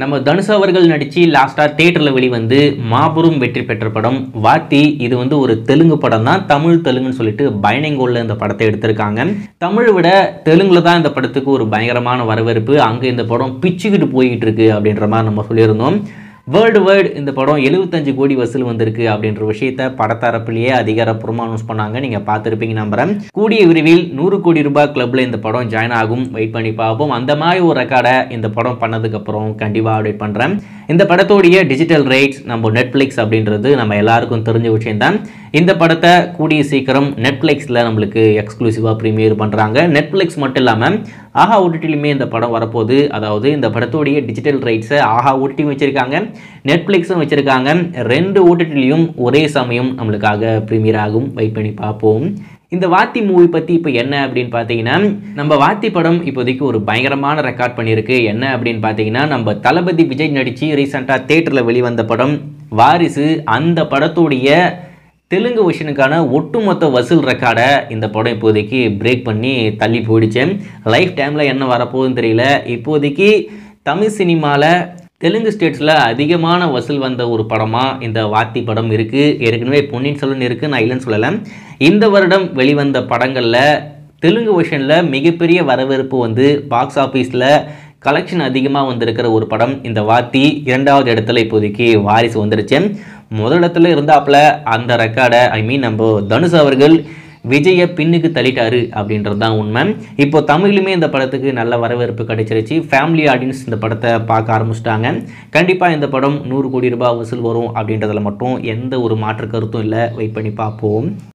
நம்ம தனுஷ் அவர்கள் நடித்து லாஸ்ட்டாக தேட்டரில் வெளிவந்து மாபெரும் வெற்றி பெற்ற படம் வாத்தி இது வந்து ஒரு தெலுங்கு படம் தான் தமிழ் தெலுங்குன்னு சொல்லிட்டு பயணிங்கோல்ல இந்த படத்தை எடுத்திருக்காங்க தமிழ் விட தெலுங்குல தான் இந்த படத்துக்கு ஒரு பயங்கரமான வரவேற்பு அங்கே இந்த படம் பிச்சுக்கிட்டு போய்கிட்டு இருக்கு அப்படின்ற மாதிரி நம்ம சொல்லியிருந்தோம் வேர்ல்டு வேர்ல்டு இந்த படம் 75 கோடி வசூல் வந்திருக்கு அப்படின்ற விஷயத்த படத்தரப்பிலேயே அதிகாரப்பூர்வமாக அனௌன்ஸ் பண்ணாங்க நீங்கள் பார்த்துருப்பீங்க நம்புறேன் கூடிய விரைவில் நூறு கோடி ரூபாய் கிளப்பில் இந்த படம் ஜாயின் ஆகும் வெயிட் பண்ணி பார்ப்போம் அந்த மாதிரி ஒரு ரெக்கார்டை இந்த படம் பண்ணதுக்கப்புறம் கண்டிப்பாக அப்டேட் பண்ணுறேன் இந்த படத்தோடைய டிஜிட்டல் ரைட்ஸ் நம்ம நெட்ஃப்ளிக்ஸ் அப்படின்றது நம்ம எல்லாருக்கும் தெரிஞ்ச விஷயம்தான் இந்த படத்தை கூடிய சீக்கிரம் நெட்ஃப்ளிக்ஸில் நம்மளுக்கு எக்ஸ்க்ளூசிவாக ப்ரீமியர் பண்ணுறாங்க நெட்ஃப்ளிக்ஸ் மட்டும் இல்லாமல் ஆஹா ஓடிடிலையுமே இந்த படம் வரப்போகுது அதாவது இந்த படத்தோடைய டிஜிட்டல் ரைட்ஸை ஆஹா ஓடிடியும் வச்சுருக்காங்க நெட்ஃப்ளிக்ஸும் வச்சுருக்காங்க ரெண்டு ஓடிடிலையும் ஒரே சமயம் நம்மளுக்காக ப்ரீமியர் ஆகும் வெயிட் பண்ணி பார்ப்போம் இந்த வாத்தி மூவி பற்றி இப்போ என்ன அப்படின்னு பார்த்தீங்கன்னா நம்ம வாத்தி படம் இப்போதைக்கு ஒரு பயங்கரமான ரெக்கார்ட் பண்ணியிருக்கு என்ன அப்படின்னு பார்த்தீங்கன்னா நம்ம தளபதி விஜய் நடித்து ரீசெண்டாக தேட்டரில் வெளிவந்த படம் வாரிசு அந்த படத்துடைய தெலுங்கு விஷனுக்கான ஒட்டுமொத்த வசூல் ரெக்கார்டை இந்த படம் இப்போதைக்கு பிரேக் பண்ணி தள்ளி போயிடுச்சு லைஃப் டைமில் என்ன வரப்போகுதுன்னு தெரியல இப்போதைக்கு தமிழ் சினிமாவில் தெலுங்கு ஸ்டேட்ஸில் அதிகமான வசூல் வந்த ஒரு படமாக இந்த வாத்தி படம் இருக்குது ஏற்கனவே பொன்னியின் செல்வன் இருக்குது நான் இல்லைன்னு சொல்லலை இந்த வருடம் வெளிவந்த படங்களில் தெலுங்கு விஷனில் மிகப்பெரிய வரவேற்பு வந்து பாக்ஸ் ஆஃபீஸில் கலெக்ஷன் அதிகமாக வந்திருக்கிற ஒரு படம் இந்த வாத்தி இரண்டாவது இடத்துல இப்போதைக்கு வாரிசு வந்துருச்சு முதல் இடத்துல இருந்தாப்புல அந்த ரெக்கார்டை ஐ மீன் நம்ம தனுஷ் அவர்கள் விஜயை பின்னுக்கு தள்ளிட்டாரு அப்படின்றது தான் உண்மை இப்போ தமிழ்லையுமே இந்த படத்துக்கு நல்ல வரவேற்பு கிடைச்சிருச்சு ஃபேமிலி ஆடியன்ஸ் இந்த படத்தை பார்க்க ஆரம்பிச்சிட்டாங்க கண்டிப்பாக இந்த படம் நூறு கோடி ரூபாய் வசூல் வரும் அப்படின்றதுல மட்டும் எந்த ஒரு மாற்று கருத்தும் இல்லை வெயிட் பண்ணி பார்ப்போம்